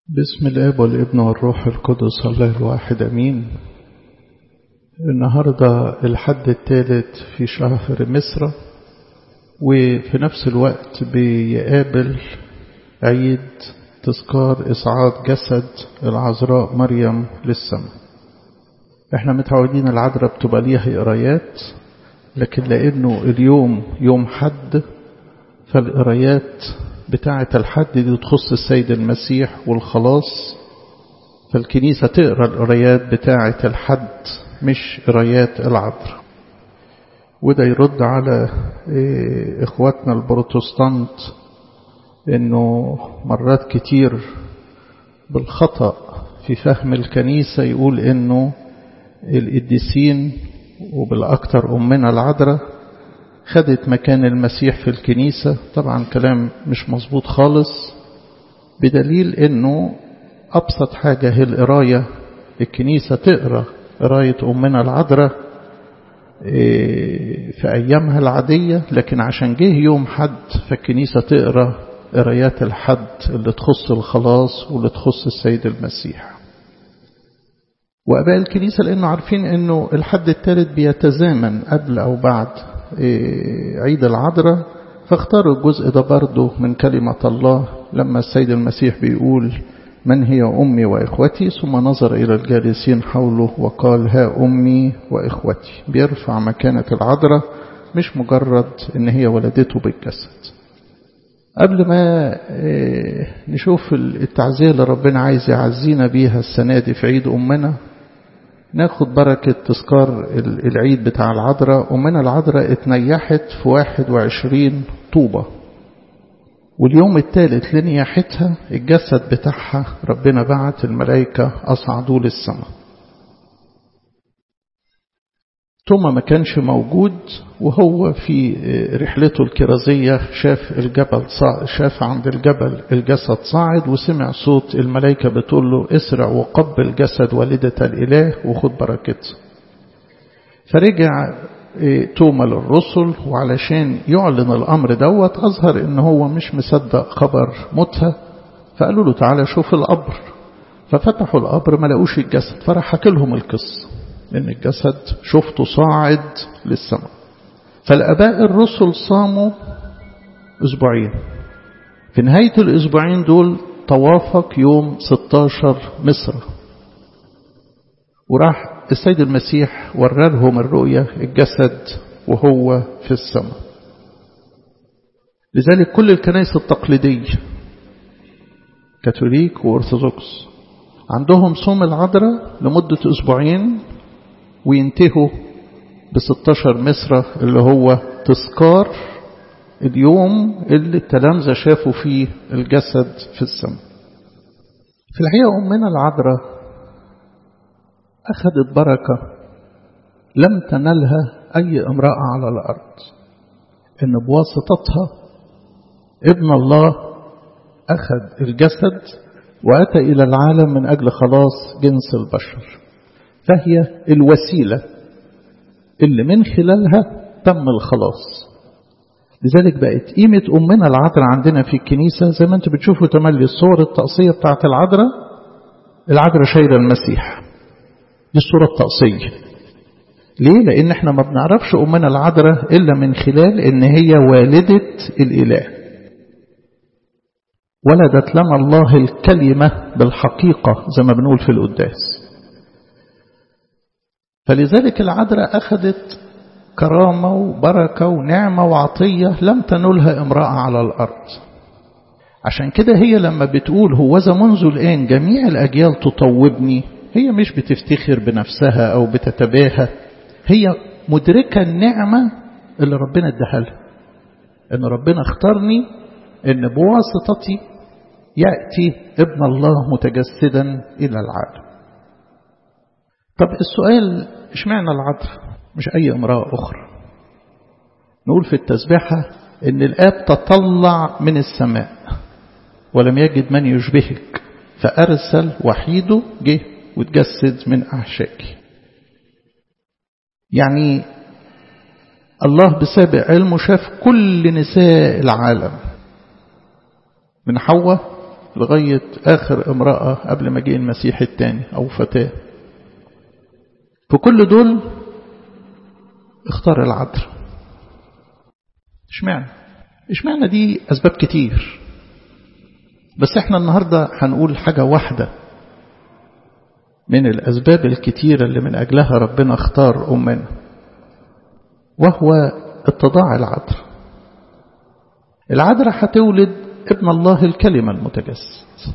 بسم الاب والابن والروح القدس الله الواحد امين النهارده الحد الثالث في شهر مصر وفي نفس الوقت بيقابل عيد تذكار إصعاد جسد العذراء مريم للسماء احنا متعودين العذراء بتبقى ليها قرايات لكن لأنه اليوم يوم حد فالقرايات بتاعة الحد دي تخص السيد المسيح والخلاص فالكنيسة تقرأ القرايات بتاعة الحد مش قرايات العذراء وده يرد على إخواتنا البروتستانت إنه مرات كتير بالخطأ في فهم الكنيسة يقول إنه القديسين وبالأكثر أمنا العذراء خدت مكان المسيح في الكنيسة طبعا كلام مش مظبوط خالص بدليل إنه أبسط حاجة هي القراية الكنيسة تقرأ قراية أمنا العذراء في أيامها العادية لكن عشان جه يوم حد فالكنيسة تقرأ قرايات الحد اللي تخص الخلاص واللي تخص السيد المسيح وأباء الكنيسة لأنه عارفين أنه الحد الثالث بيتزامن قبل أو بعد عيد العذراء فاختاروا الجزء ده برضه من كلمة الله لما السيد المسيح بيقول من هي أمي وإخوتي ثم نظر إلى الجالسين حوله وقال ها أمي وإخوتي بيرفع مكانة العذراء مش مجرد إن هي ولدته بالجسد قبل ما نشوف التعزية اللي ربنا عايز يعزينا بيها السنة دي في عيد أمنا ناخد بركة تذكار العيد بتاع العذراء أمنا العذراء اتنيحت في 21 طوبة واليوم الثالث لنياحتها الجسد بتاعها ربنا بعت الملائكة أصعدوه للسماء توما ما كانش موجود وهو في رحلته الكرازية شاف الجبل شاف عند الجبل الجسد صاعد وسمع صوت الملائكة بتقول له اسرع وقبل جسد والدة الإله وخد بركته فرجع توما للرسل وعلشان يعلن الأمر دوت أظهر إن هو مش مصدق خبر موتها فقالوا له تعالى شوف القبر ففتحوا القبر ما لقوش الجسد فراح حكي لهم القصة إن الجسد شفته صاعد للسماء فالآباء الرسل صاموا أسبوعين في نهاية الأسبوعين دول توافق يوم 16 مصر وراح السيد المسيح ورى لهم الرؤية الجسد وهو في السماء لذلك كل الكنائس التقليدية كاثوليك وأرثوذكس عندهم صوم العذراء لمدة أسبوعين وينتهوا ب 16 مصر اللي هو تذكار اليوم اللي التلامذة شافوا فيه الجسد في السماء في الحقيقة أمنا العذراء أخذت بركة لم تنلها أي امرأة على الأرض إن بواسطتها ابن الله أخذ الجسد وأتى إلى العالم من أجل خلاص جنس البشر فهي الوسيلة اللي من خلالها تم الخلاص لذلك بقت قيمة أمنا العذراء عندنا في الكنيسة زي ما انتم بتشوفوا تملي الصور التقصية بتاعت العذراء العذراء شايلة المسيح دي الصورة التقصية ليه؟ لأن احنا ما بنعرفش أمنا العذراء إلا من خلال إن هي والدة الإله ولدت لنا الله الكلمة بالحقيقة زي ما بنقول في القداس فلذلك العذراء أخذت كرامة وبركة ونعمة وعطية لم تنلها امرأة على الأرض عشان كده هي لما بتقول هوذا منذ الآن جميع الأجيال تطوبني هي مش بتفتخر بنفسها أو بتتباهى هي مدركة النعمة اللي ربنا اداها لها إن ربنا اختارني إن بواسطتي يأتي ابن الله متجسدا إلى العالم طب السؤال اشمعنى العذراء مش أي امرأة أخرى نقول في التسبيحة إن الآب تطلع من السماء ولم يجد من يشبهك فأرسل وحيده جه وتجسد من أحشائك يعني الله بسابق علمه شاف كل نساء العالم من حواء لغاية آخر امرأة قبل ما جه المسيح الثاني أو فتاة في كل دول اختار العذراء اشمعنى اشمعنى دي أسباب كتير بس احنا النهاردة هنقول حاجة واحدة من الأسباب الكتيرة اللي من أجلها ربنا اختار أمنا وهو اتضاع العذراء العذراء هتولد ابن الله الكلمة المتجسد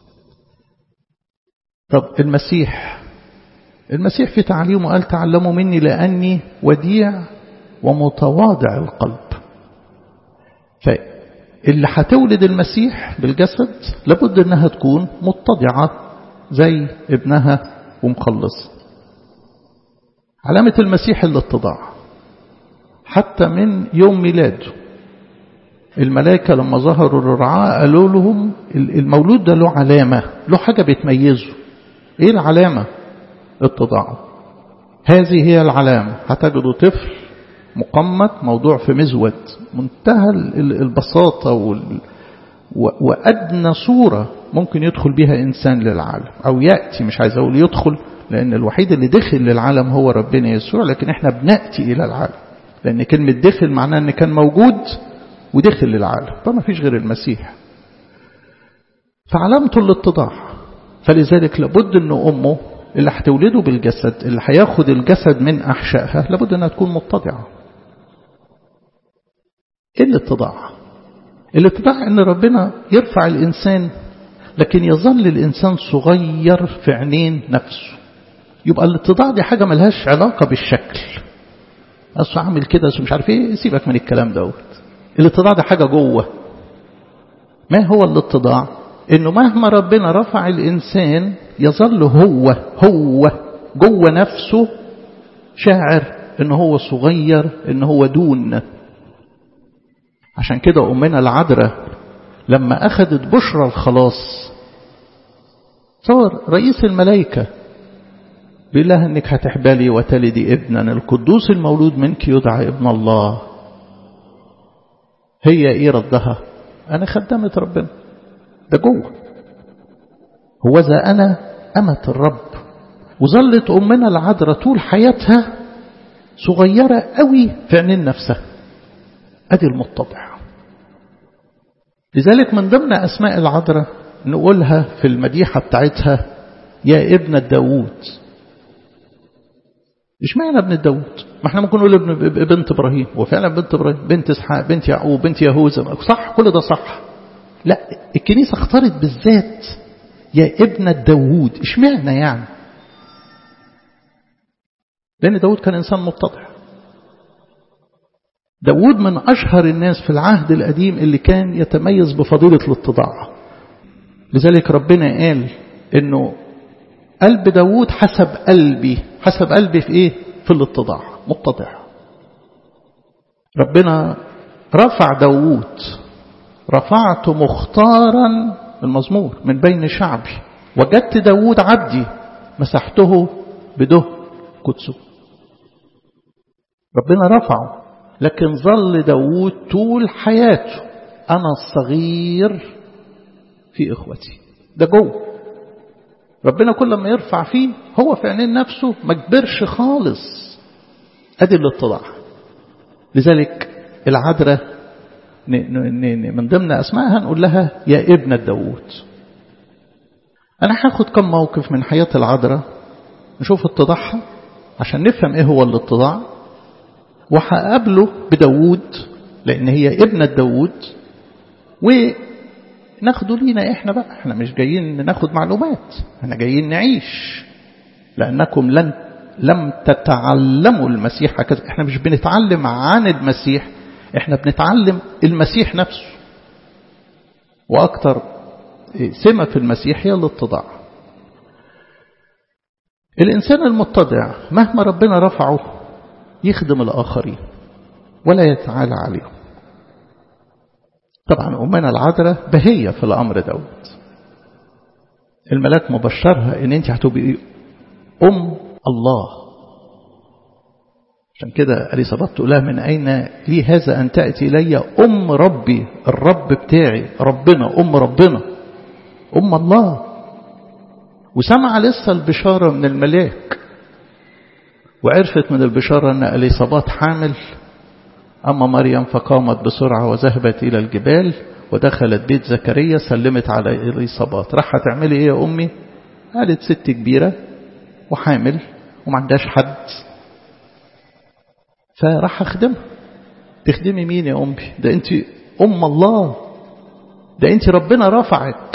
طب المسيح المسيح في تعليمه قال تعلموا مني لأني وديع ومتواضع القلب فاللي هتولد المسيح بالجسد لابد انها تكون متضعة زي ابنها ومخلصة علامة المسيح الاتضاع حتى من يوم ميلاده الملائكة لما ظهروا للرعاة قالوا لهم المولود ده له علامة له حاجة بتميزه ايه العلامة اتضاعه هذه هي العلامة هتجدوا طفل مقمت موضوع في مزود منتهى البساطة وال... وأدنى صورة ممكن يدخل بها إنسان للعالم أو يأتي مش عايز أقول يدخل لأن الوحيد اللي دخل للعالم هو ربنا يسوع لكن احنا بنأتي إلى العالم لأن كلمة دخل معناه أن كان موجود ودخل للعالم فما فيش غير المسيح فعلامته الاتضاع فلذلك لابد أن أمه اللي هتولده بالجسد اللي هياخد الجسد من أحشائها لابد أنها تكون متضعة ايه الاتضاع الاتضاع ان ربنا يرفع الانسان لكن يظل الانسان صغير في عينين نفسه يبقى الاتضاع دي حاجه ملهاش علاقه بالشكل اصل عامل كده مش عارف ايه سيبك من الكلام دوت الاتضاع ده حاجه جوه ما هو الاتضاع انه مهما ربنا رفع الانسان يظل هو هو جوه نفسه شاعر ان هو صغير ان هو دون عشان كده أمنا العذراء لما أخذت بشرى الخلاص صار رئيس الملائكة بيقول لها انك هتحبلي وتلدي ابنا القدوس المولود منك يدعى ابن الله هي ايه ردها انا خدمت ربنا ده جوه هو ذا انا امة الرب وظلت امنا العذراء طول حياتها صغيرة قوي في عينين نفسها ادي المتضع لذلك من ضمن اسماء العذراء نقولها في المديحة بتاعتها يا ابن داوود اشمعنى ابن داوود ما احنا ممكن نقول ابن بنت ابراهيم وفعلا بنت ابراهيم بنت اسحاق بنت يعقوب بنت يهوذا صح كل ده صح لا الكنيسة اختارت بالذات يا ابن داوود اشمعنى يعني لان داوود كان انسان متضع داود من أشهر الناس في العهد القديم اللي كان يتميز بفضيلة الاتضاع لذلك ربنا قال انه قلب داود حسب قلبي حسب قلبي في ايه في الاتضاع متضع ربنا رفع داود رفعت مختارا المزمور من بين شعبي وجدت داود عبدي مسحته بده قدسه ربنا رفعه لكن ظل داود طول حياته أنا الصغير في إخوتي ده جوه ربنا كل ما يرفع فيه هو في عينين نفسه ما كبرش خالص أدي الاتضاع لذلك العذراء من ضمن أسمائها نقول لها يا ابنة داود أنا هاخد كم موقف من حياة العذراء نشوف اتضاعها عشان نفهم ايه هو الاتضاع وهقابله بداود لأن هي ابنة داود وناخده لينا إحنا بقى إحنا مش جايين ناخد معلومات إحنا جايين نعيش لأنكم لن لم تتعلموا المسيح هكذا إحنا مش بنتعلم عن المسيح إحنا بنتعلم المسيح نفسه وأكتر سمة في المسيح هي الاتضاع الإنسان المتضع مهما ربنا رفعه يخدم الآخرين ولا يتعالى عليهم طبعا أمنا العذراء بهية في الأمر دوت الملاك مبشرها ان انت هتبقي أم الله عشان كده أليصابات تقول لها من أين لي هذا أن تأتي إلي أم ربي الرب بتاعي ربنا أم ربنا أم الله وسمع لسه البشارة من الملاك وعرفت من البشارة أن أليصابات حامل أما مريم فقامت بسرعة وذهبت إلى الجبال ودخلت بيت زكريا سلمت على إليصابات راح تعملي إيه يا أمي قالت ست كبيرة وحامل وما عندهاش حد فراح أخدمها تخدمي مين يا أمي ده أنت أم الله ده أنت ربنا رفعك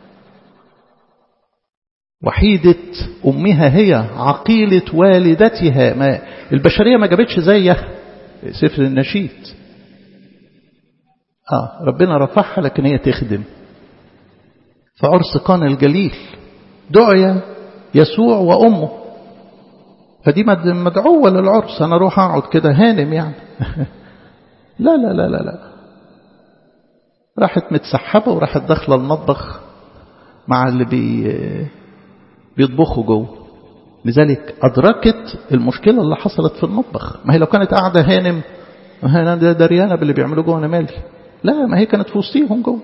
وحيدة أمها هي عقيلة والدتها ما البشرية ما جابتش زيها سفر النشيد آه ربنا رفعها لكن هي تخدم في عرس قان الجليل دعي يسوع وأمه فدي مدعوة للعرس أنا أروح أقعد كده هانم يعني لا لا لا لا لا راحت متسحبة وراحت داخلة المطبخ مع اللي بي بيطبخوا جوه لذلك أدركت المشكلة اللي حصلت في المطبخ ما هي لو كانت قاعدة هانم أنا ده دريانة باللي بيعملوا جوه أنا مالي لا ما هي كانت في وسطيهم جوه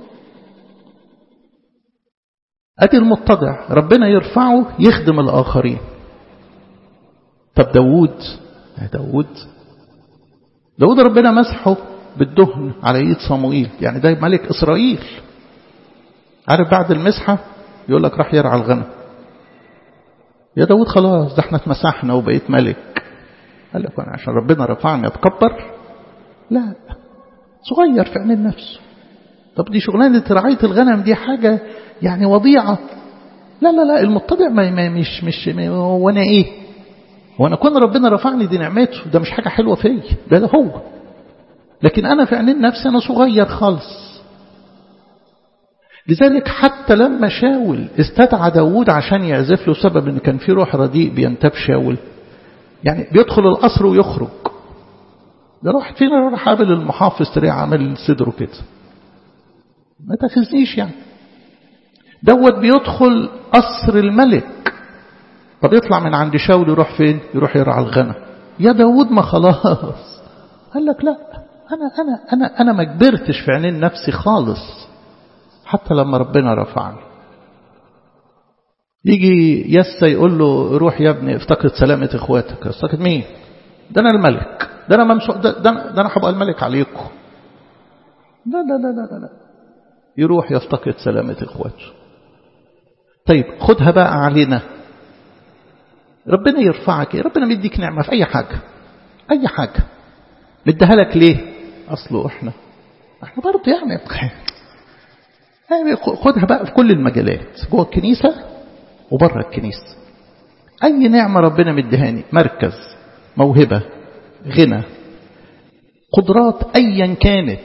أدي المتضع ربنا يرفعه يخدم الآخرين طب داود داود داود ربنا مسحه بالدهن على ايد صموئيل يعني ده ملك إسرائيل عارف بعد المسحة يقول لك راح يرعى الغنم يا داود خلاص ده احنا اتمسحنا وبقيت ملك قال لك انا عشان ربنا رفعني اتكبر لا صغير في عين نفسه طب دي شغلانة رعاية الغنم دي حاجة يعني وضيعة لا لا لا المتضع ما ما مش مش وانا ايه وانا كون ربنا رفعني دي نعمته ده مش حاجة حلوة فيا ده ده هو لكن انا في عينين نفسي انا صغير خالص لذلك حتى لما شاول استدعى داود عشان يعزف له سبب ان كان في روح رديء بينتاب شاول يعني بيدخل القصر ويخرج ده راح فينا راح قابل المحافظ تلاقيه عامل صدره كده ما تاخذنيش يعني دوت بيدخل قصر الملك طب يطلع من عند شاول يروح فين يروح يرعى الغنم يا داود ما خلاص قال لك لا انا انا انا انا ما كبرتش في عينين نفسي خالص حتى لما ربنا رفعني يجي يسا يقول له روح يا ابني افتقد سلامة اخواتك افتقد مين ده انا الملك ده انا ممسوح ده, ده, ده انا هبقى الملك عليكم لا لا لا لا لا يروح يفتقد سلامة اخواته طيب خدها بقى علينا ربنا يرفعك ربنا مديك نعمة في اي حاجة اي حاجة مديها لك ليه اصله احنا احنا برضه يعني خدها بقى في كل المجالات جوه الكنيسة وبره الكنيسة أي نعمة ربنا مدهاني مركز موهبة غنى قدرات أيا كانت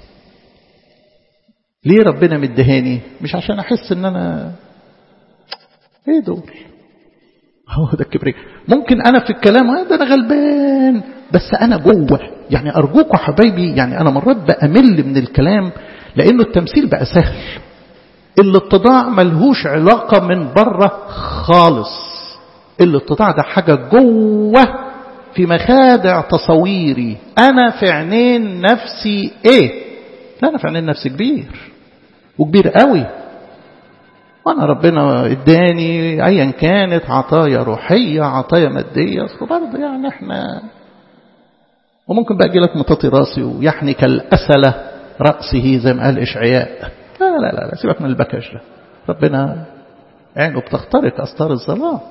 ليه ربنا مدهاني مش عشان أحس أن أنا ايه دول هو ده الكبرياء ممكن أنا في الكلام ده أنا غلبان بس أنا جوه يعني أرجوكوا حبايبي يعني أنا مرات بأمل من الكلام لأنه التمثيل بقى سهل الاتضاع ملهوش علاقة من بره خالص الاتضاع ده حاجة جوه في مخادع تصويري أنا في عينين نفسي إيه لا أنا في عينين نفسي كبير وكبير قوي وأنا ربنا اداني أيا كانت عطايا روحية عطايا مادية برضه يعني احنا وممكن بقى أجي لك مطاطي راسي ويحني كالأسلة رأسه زي ما قال إشعياء لا لا لا, لا سيبك من البكش ده ربنا عينه بتخترق أستار الظلام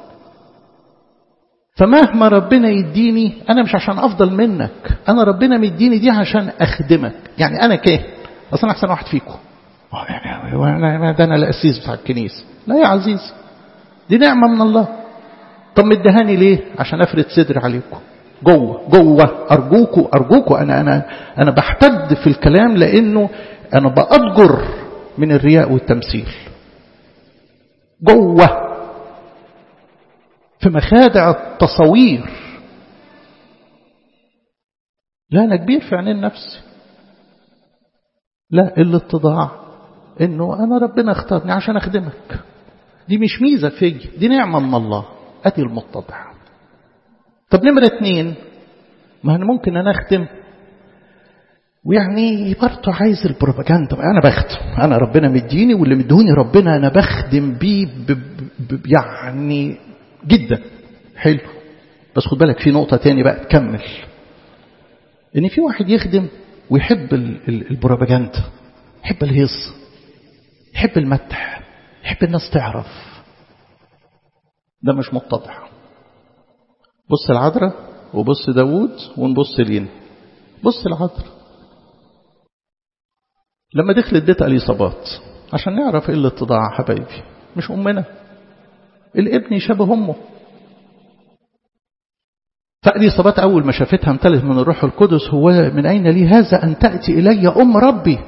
فمهما ربنا يديني أنا مش عشان أفضل منك أنا ربنا مديني دي عشان أخدمك يعني أنا كاهن أصلا أحسن واحد فيكم ده أنا الأسيس بتاع الكنيسة لا يا عزيزي دي نعمة من الله طب مدهاني ليه عشان أفرد صدري عليكم جوه جوه أرجوكوا أرجوكوا أنا أنا أنا بحتد في الكلام لأنه أنا بأضجر من الرياء والتمثيل جوه في مخادع التصوير لا أنا كبير في عينين نفسي لا الاتضاع انه انا ربنا اختارني عشان اخدمك دي مش ميزة فيا دي نعمة من الله ادي المتضع طب نمرة اتنين ما انا ممكن انا اخدم ويعني برضه عايز البروباجندا انا بخدم انا ربنا مديني واللي مدوني ربنا انا بخدم بيه ب... ب... يعني جدا حلو بس خد بالك في نقطه تاني بقى تكمل ان في واحد يخدم ويحب البروباجندا يحب الهيص يحب المدح يحب الناس تعرف ده مش متضح بص العذراء وبص داوود ونبص لينا بص العذراء لما دخلت بيت اليصابات عشان نعرف ايه الاتضاع حبايبي مش امنا الابن شبه امه فاليصابات اول ما شافتها امتلت من الروح القدس هو من اين لي هذا ان تاتي الي ام ربي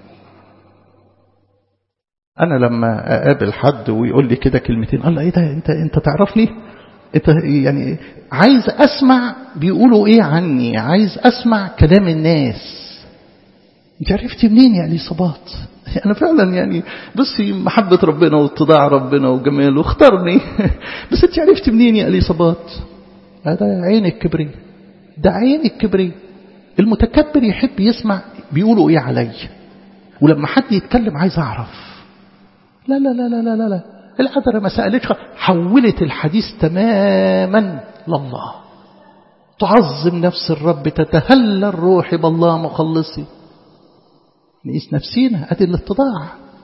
انا لما اقابل حد ويقول لي كده كلمتين الله ايه ده انت انت تعرفني انت يعني عايز اسمع بيقولوا ايه عني عايز اسمع كلام الناس انت عرفتي منين يا اليصابات انا فعلا يعني بصي محبة ربنا واتضاع ربنا وجماله اختارني بس انت عرفتي منين يا اليصابات هذا عين الكبري ده عين الكبري المتكبر يحب يسمع بيقولوا ايه علي ولما حد يتكلم عايز اعرف لا لا لا لا لا لا, لا. العذراء ما سألتش حولت الحديث تماما لله تعظم نفس الرب تتهلى الروح بالله مخلصي نقيس نفسينا ادي الاتضاع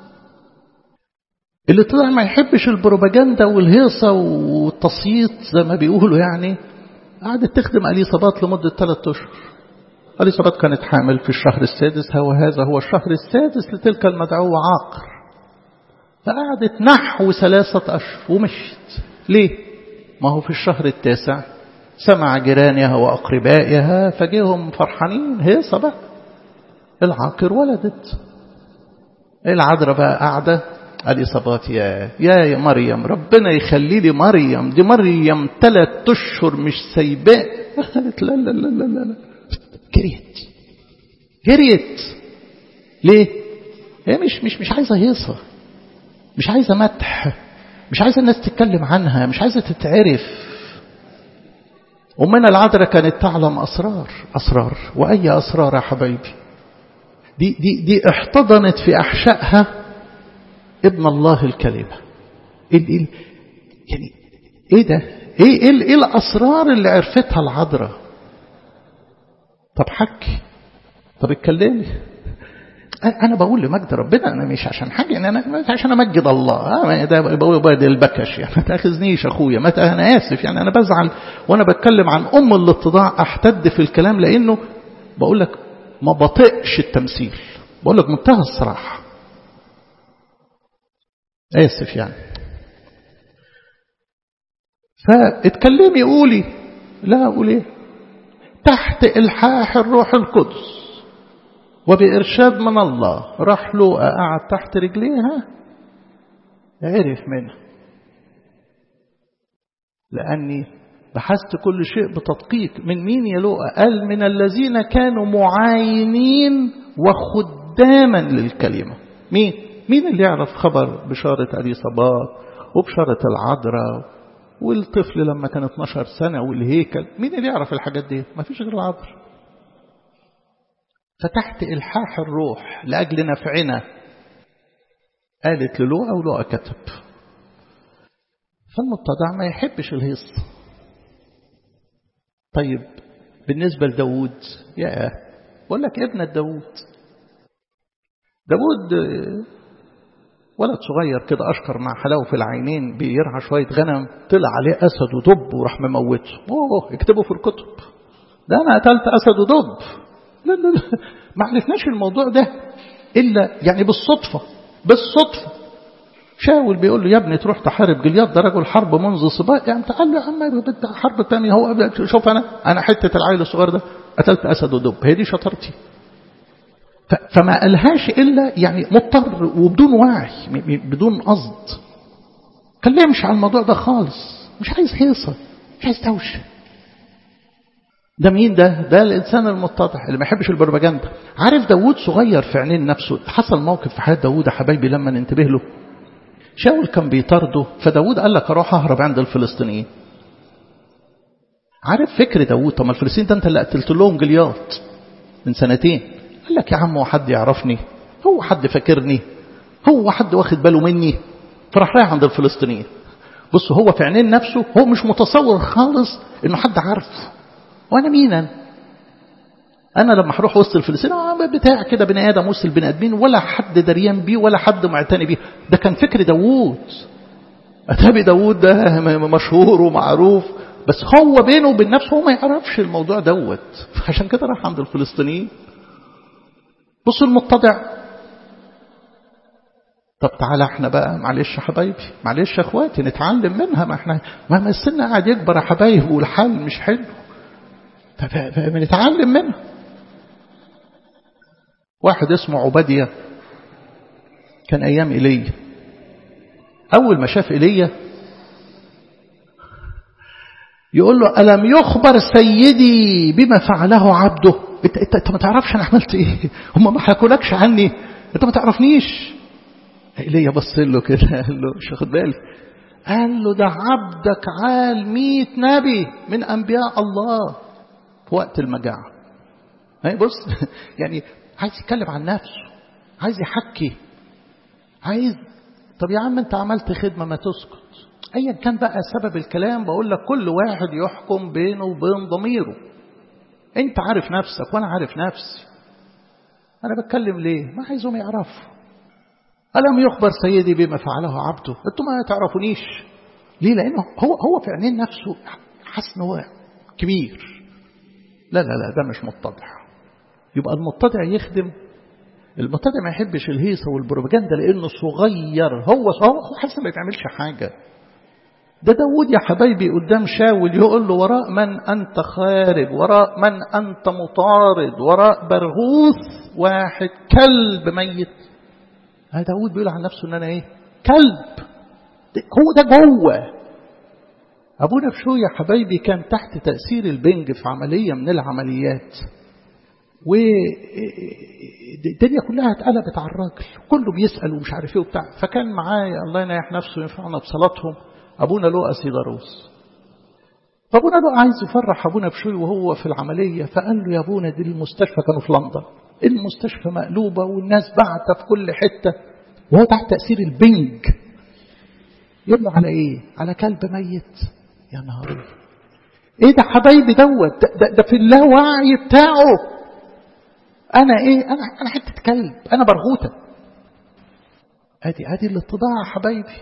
الاتضاع ما يحبش البروباجندا والهيصة والتصييط زي ما بيقولوا يعني قعدت تخدم أليصابات لمدة ثلاثة أشهر أليصابات كانت حامل في الشهر السادس وهذا هو الشهر السادس لتلك المدعوة عاقر فقعدت نحو ثلاثة أشهر ومشيت ليه؟ ما هو في الشهر التاسع سمع جيرانها وأقربائها فجيهم فرحانين هيصة بقى العاقر ولدت العذراء بقى قاعدة الإصابات يا يا يا مريم ربنا يخلي لي مريم دي مريم ثلاث أشهر مش سايباه قالت لا لا لا لا لا جريت جريت ليه؟ هي مش مش مش عايزة هيصة مش عايزة مدح مش عايزة الناس تتكلم عنها مش عايزة تتعرف أمنا العذراء كانت تعلم أسرار أسرار وأي أسرار يا حبايبي دي, دي, دي احتضنت في أحشائها ابن الله الكلمة ال ال يعني ايه ده ايه, ايه, ايه الأسرار اللي عرفتها العذراء طب حكي طب اتكلمي انا بقول لمجد ربنا انا مش عشان حاجه يعني انا مش عشان امجد الله ده بقول بقى البكش يعني ما تاخذنيش اخويا ما انا اسف يعني انا بزعل وانا بتكلم عن ام الاتضاع احتد في الكلام لانه بقول لك ما بطئش التمثيل بقول لك منتهى الصراحه اسف يعني فاتكلمي قولي لا قولي ايه تحت الحاح الروح القدس وبإرشاد من الله راح له قعد تحت رجليها عرف منها لأني بحثت كل شيء بتدقيق من مين يا لؤى قال من الذين كانوا معاينين وخداما للكلمة مين مين اللي يعرف خبر بشارة أليصابات وبشارة العذراء والطفل لما كان 12 سنة والهيكل مين اللي يعرف الحاجات دي ما فيش غير العذراء فتحت إلحاح الروح لأجل نفعنا قالت للوقا ولوقا كتب فالمتضع ما يحبش الهيص طيب بالنسبة لداود يا بقول لك ابن داود داود ولد صغير كده أشكر مع حلاوة في العينين بيرعى شوية غنم طلع عليه أسد ودب وراح مموته أوه اكتبوا في الكتب ده أنا قتلت أسد ودب لا لا لا ما عرفناش الموضوع ده إلا يعني بالصدفة بالصدفة شاول بيقول له يا ابني تروح تحارب جلياد ده رجل حرب منذ صباح يعني قال له يا عم بدي حرب تانية هو شوف أنا أنا حتة العيل الصغير ده قتلت أسد ودب هي دي شطارتي فما قالهاش إلا يعني مضطر وبدون وعي بدون قصد كلمش على الموضوع ده خالص مش عايز هيصة مش عايز دوشه ده مين ده ده الإنسان المتضح اللي ما يحبش البروباجندا عارف داوود صغير في عينين نفسه حصل موقف في حياة داوود يا حبايبي لما ننتبه له شاول كان بيطارده فداوود قال لك اروح اهرب عند الفلسطينيين عارف فكر داوود طب ما الفلسطينيين ده انت اللي قتلت لهم جليات من سنتين قال لك يا عم هو حد يعرفني هو حد فاكرني هو حد واخد باله مني فراح رايح عند الفلسطينيين بص هو في عينين نفسه هو مش متصور خالص انه حد عارفه وانا مين انا انا لما هروح وسط الفلسطينيين بتاع كده بني ادم وسط البني ادمين ولا حد دريان بيه ولا حد معتني بيه ده كان فكر داوود اتابي داوود ده مشهور ومعروف بس هو بينه وبين نفسه هو ما يعرفش الموضوع دوت عشان كده راح عند الفلسطينيين بصوا المتضع طب تعالى احنا بقى معلش يا حبايبي معلش يا اخواتي نتعلم منها ما احنا ما السن قاعد يكبر يا حبايبي والحال مش حلو فنتعلم منها واحد اسمه عبادية كان ايام ايليا اول ما شاف ايليا يقول له ألم يخبر سيدي بما فعله عبده انت, انت, انت ما تعرفش انا عملت ايه هم ما حكولكش عني انت ما تعرفنيش ايليا بص له كده قال له مش واخد بالي قال له ده عبدك عال مئة نبي من انبياء الله في وقت المجاعة هاي بص يعني عايز يتكلم عن نفسه عايز يحكي عايز طب يا عم انت عملت خدمة ما تسكت ايا كان بقى سبب الكلام بقول لك كل واحد يحكم بينه وبين ضميره انت عارف نفسك وانا عارف نفسي انا بتكلم ليه ما عايزهم يعرفوا ألم يخبر سيدي بما فعله عبده انتم ما تعرفونيش ليه لانه هو هو في عينين نفسه حاسس ان هو كبير لا لا لا ده مش متضع يبقى المتضع يخدم المتضع ما يحبش الهيصة والبروباجندا لأنه صغير هو هو حاسس ما يتعملش حاجة ده داود يا حبايبي قدام شاول يقول له وراء من أنت خارج وراء من أنت مطارد وراء برغوث واحد كلب ميت هذا داود بيقول عن نفسه ان انا ايه كلب هو ده جوه ابونا بشوي يا حبايبي كان تحت تأثير البنج في عملية من العمليات والدنيا كلها اتقلبت على الراجل كله بيسأل ومش عارف ايه وبتاع فكان معايا الله ينيح نفسه ينفعنا بصلاتهم ابونا لؤى سيداروس فابونا لؤى عايز يفرح ابونا بشوي وهو في العملية فقال له يا ابونا دي المستشفى كانوا في لندن المستشفى مقلوبة والناس بعتة في كل حتة وهو تحت تأثير البنج يبنى على ايه على كلب ميت يا نهار ايه ده حبايبي دوت ده, ده, ده في اللاوعي بتاعه انا ايه انا انا حته كلب انا برغوته ادي ادي الاتضاع يا حبايبي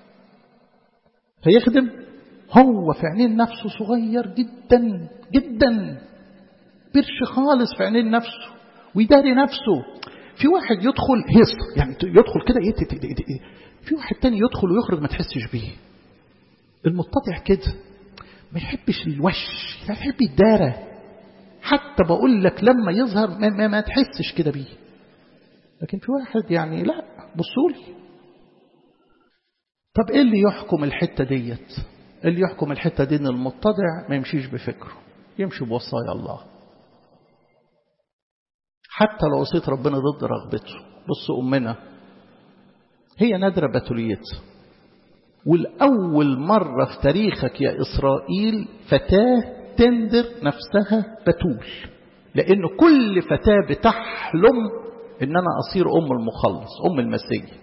فيخدم هو في عينين نفسه صغير جدا جدا برش خالص في عينين نفسه ويداري نفسه في واحد يدخل هيص يعني يدخل كده في واحد تاني يدخل ويخرج ما تحسش بيه المتضع كده ما يحبش الوش لا يحب الدارة حتى بقول لك لما يظهر ما, ما, ما تحسش كده بيه لكن في واحد يعني لا بصولي طب ايه اللي يحكم الحتة ديت اللي يحكم الحتة دي ان المتضع ما يمشيش بفكره يمشي بوصايا الله حتى لو وصيت ربنا ضد رغبته بص أمنا هي نادرة بتوليتها والأول مرة في تاريخك يا إسرائيل فتاة تندر نفسها بتول لأن كل فتاة بتحلم إن أنا أصير أم المخلص أم المسيح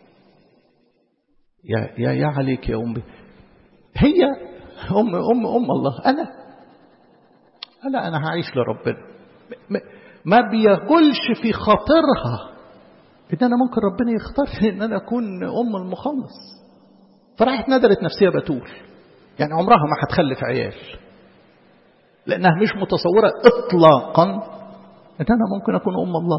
يا يا يا عليك يا أمي هي أم أم أم الله أنا أنا أنا هعيش لربنا ما بيقولش في خاطرها ان انا ممكن ربنا يختار ان انا اكون ام المخلص فراحت ندرت نفسها بتول يعني عمرها ما هتخلف عيال لانها مش متصوره اطلاقا ان انا ممكن اكون ام الله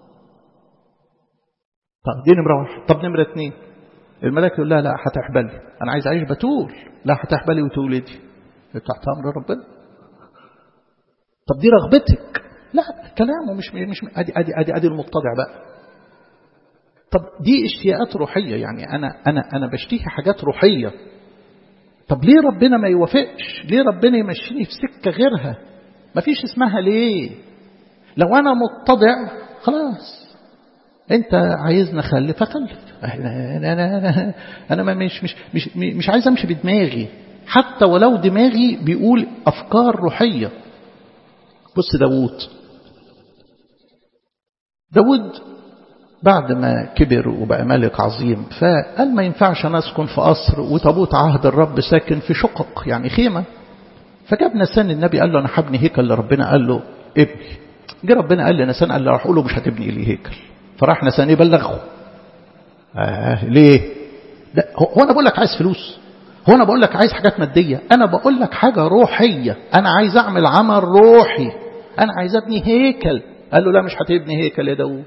طب دي نمره واحد طب نمره اثنين الملاك يقول لها لا هتحبلي انا عايز اعيش بتول لا هتحبلي وتولدي تحت امر ربنا طب دي رغبتك لا كلامه مش مش ادي ادي ادي ادي المتضع بقى طب دي اشتياقات روحيه يعني انا انا انا بشتهي حاجات روحيه طب ليه ربنا ما يوافقش ليه ربنا يمشيني في سكه غيرها ما فيش اسمها ليه لو انا متضع خلاص انت عايزني اخلف اخلف انا انا انا, أنا ما مش مش مش مش عايز امشي بدماغي حتى ولو دماغي بيقول افكار روحيه بص داوود داود بعد ما كبر وبقى ملك عظيم فقال ما ينفعش أنا أسكن في قصر وتابوت عهد الرب ساكن في شقق يعني خيمة فجاب نسان النبي قال له أنا هبني هيكل لربنا قال له ابني جه ربنا قال لنسان قال له راح له مش هتبني لي هيكل فراح نسان يبلغه آه ليه لا هو أنا بقول لك عايز فلوس هو أنا بقول لك عايز حاجات مادية أنا بقول لك حاجة روحية أنا عايز أعمل عمل روحي أنا عايز أبني هيكل قال له لا مش هتبني هيكل يا داود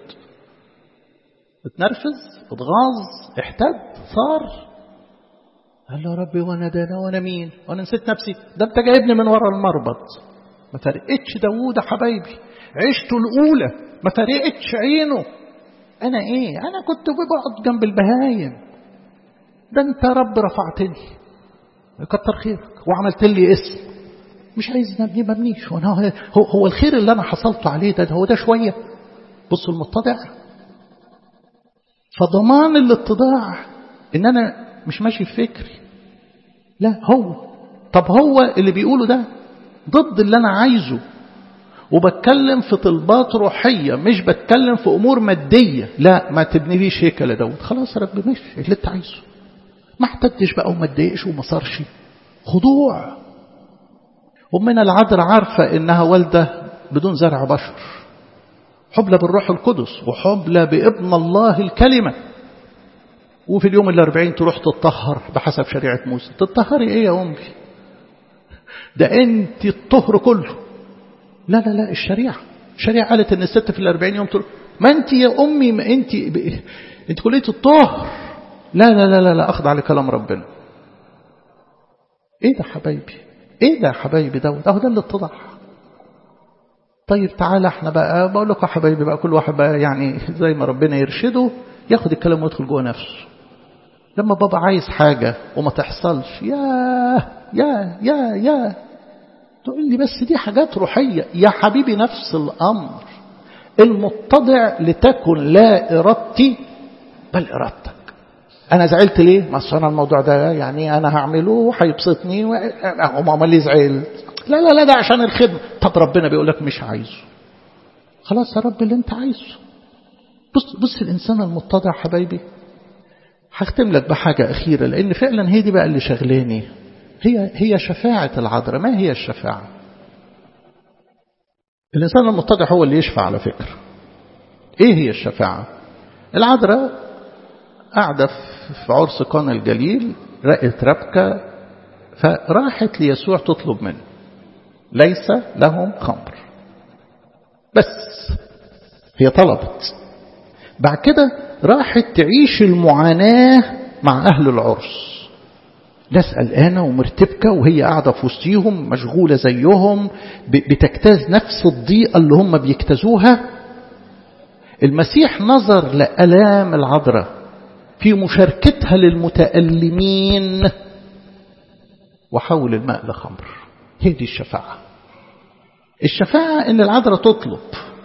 اتنرفز اتغاظ احتد صار قال له يا ربي وانا ده انا وانا مين وانا نسيت نفسي ده انت جايبني من ورا المربط ما فرقتش داوود يا حبايبي عشته الاولى ما فرقتش عينه انا ايه انا كنت بقعد جنب البهايم ده انت رب رفعتني كتر خيرك وعملت لي اسم مش عايز نبني مبنيش وانا هو, هو الخير اللي انا حصلت عليه ده هو ده شويه بصوا المتضع فضمان الاتضاع ان انا مش ماشي في فكري لا هو طب هو اللي بيقوله ده ضد اللي انا عايزه وبتكلم في طلبات روحية مش بتكلم في أمور مادية لا ما تبنيليش هيكل يا داود خلاص يا رب ماشي اللي انت عايزه ما احتجتش بقى وما اتضايقش وما صارش خضوع أمنا العذراء عارفة إنها والدة بدون زرع بشر حبلى بالروح القدس وحبلى بابن الله الكلمة وفي اليوم الأربعين تروح تتطهر بحسب شريعة موسى تتطهري ايه يا أمي ده انت الطهر كله لا لا لا الشريعة الشريعة قالت ان الست في الأربعين يوم تروح ما انت يا أمي ما انت ب... انت كلية الطهر لا لا لا لا, لا أخضع لكلام ربنا ايه ده حبايبي ايه ده حبايبي دوت اهو ده الاتضاع طيب تعالى احنا بقى بقول لكم يا حبايبي بقى كل واحد بقى يعني زي ما ربنا يرشده ياخد الكلام ويدخل جوه نفسه لما بابا عايز حاجة وما تحصلش يا يا يا يا تقول لي بس دي حاجات روحية يا حبيبي نفس الأمر المتضع لتكن لا إرادتي بل إرادتك أنا زعلت ليه؟ ما أنا الموضوع ده يعني أنا هعمله هيبسطني وما لي زعلت لا لا لا ده عشان الخدمة طب ربنا بيقول لك مش عايزه خلاص يا رب اللي انت عايزه بص بص الإنسان المتضع حبايبي هختم لك بحاجة أخيرة لأن فعلا هي دي بقى اللي شغلاني هي هي شفاعة العذراء ما هي الشفاعة الإنسان المتضع هو اللي يشفع على فكرة إيه هي الشفاعة العذراء قاعدة في عرس قانا الجليل رأت ربكة فراحت ليسوع تطلب منه ليس لهم خمر بس هي طلبت بعد كده راحت تعيش المعاناة مع أهل العرس ناس قلقانة ومرتبكة وهي قاعدة في وسطيهم مشغولة زيهم بتجتاز نفس الضيقة اللي هم بيجتازوها المسيح نظر لألام العذراء في مشاركتها للمتألمين وحول الماء لخمر هي دي الشفاعة الشفاعة ان العذراء تطلب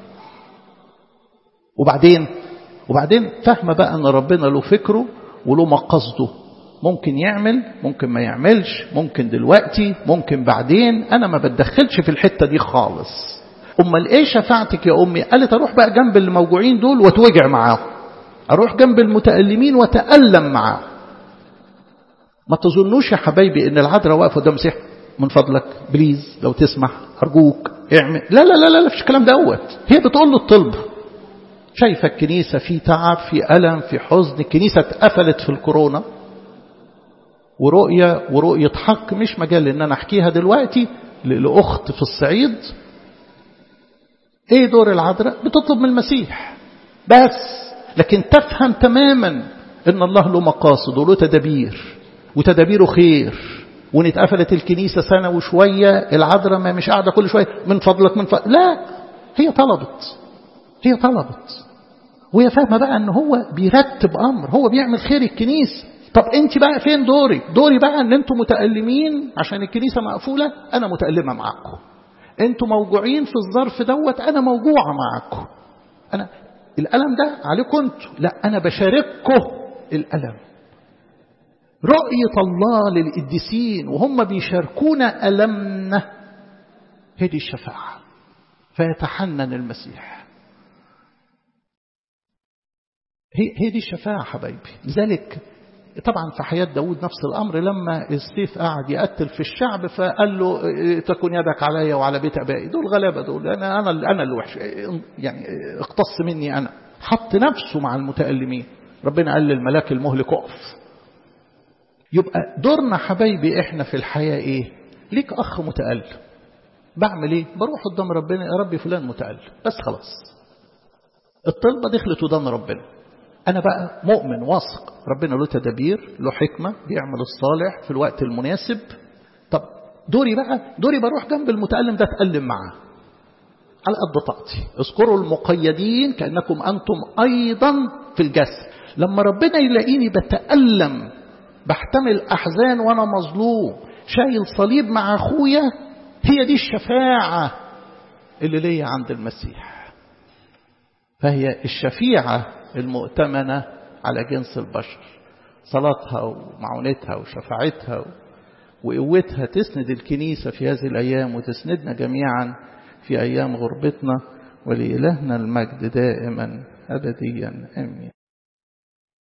وبعدين وبعدين فاهمة بقى ان ربنا له فكره وله مقصده ممكن يعمل ممكن ما يعملش ممكن دلوقتي ممكن بعدين انا ما بتدخلش في الحتة دي خالص امال ايه شفاعتك يا امي قالت اروح بقى جنب الموجوعين دول واتوجع معاهم اروح جنب المتألمين واتألم معاهم ما تظنوش يا حبايبي ان العذراء واقفه قدام مسيح من فضلك بليز لو تسمح ارجوك اعمل لا لا لا لا مفيش الكلام دوت هي بتقول له الطلب شايفه الكنيسه في تعب في الم في حزن الكنيسه اتقفلت في الكورونا ورؤيه ورؤيه حق مش مجال ان انا احكيها دلوقتي لاخت في الصعيد ايه دور العذراء بتطلب من المسيح بس لكن تفهم تماما ان الله له مقاصد وله تدابير وتدابيره خير وان اتقفلت الكنيسة سنة وشوية العذراء ما مش قاعدة كل شوية من فضلك من فضلك لا هي طلبت هي طلبت وهي فاهمة بقى ان هو بيرتب امر هو بيعمل خير الكنيسة طب انت بقى فين دوري دوري بقى ان انتم متألمين عشان الكنيسة مقفولة انا متألمة معاكم انتم موجوعين في الظرف دوت انا موجوعة معاكم انا الألم ده عليكم انتوا لا انا بشارككم الألم رؤية الله للقديسين وهم بيشاركونا ألمنا هذه الشفاعة فيتحنن المسيح هي, هي دي الشفاعة حبايبي لذلك طبعا في حياة داود نفس الأمر لما السيف قعد يقتل في الشعب فقال له تكن يدك علي وعلى بيت أبائي دول غلابة دول أنا أنا أنا اللي وحش يعني اقتص مني أنا حط نفسه مع المتألمين ربنا قال للملاك المهلك اقف يبقى دورنا حبايبي احنا في الحياة ايه ليك أخ متألم بعمل ايه بروح قدام ربنا يا ربي فلان متألم بس خلاص الطلبة دخلت ودان ربنا أنا بقى مؤمن واثق ربنا له تدابير له حكمة بيعمل الصالح في الوقت المناسب طب دوري بقى دوري بروح جنب المتألم ده أتألم معاه على قد طاقتي اذكروا المقيدين كأنكم أنتم أيضا في الجسد لما ربنا يلاقيني بتألم بحتمل أحزان وأنا مظلوم شايل صليب مع أخويا هي دي الشفاعة اللي ليا عند المسيح فهي الشفيعة المؤتمنة على جنس البشر صلاتها ومعونتها وشفاعتها وقوتها تسند الكنيسة في هذه الأيام وتسندنا جميعا في أيام غربتنا ولإلهنا المجد دائما أبديا آمين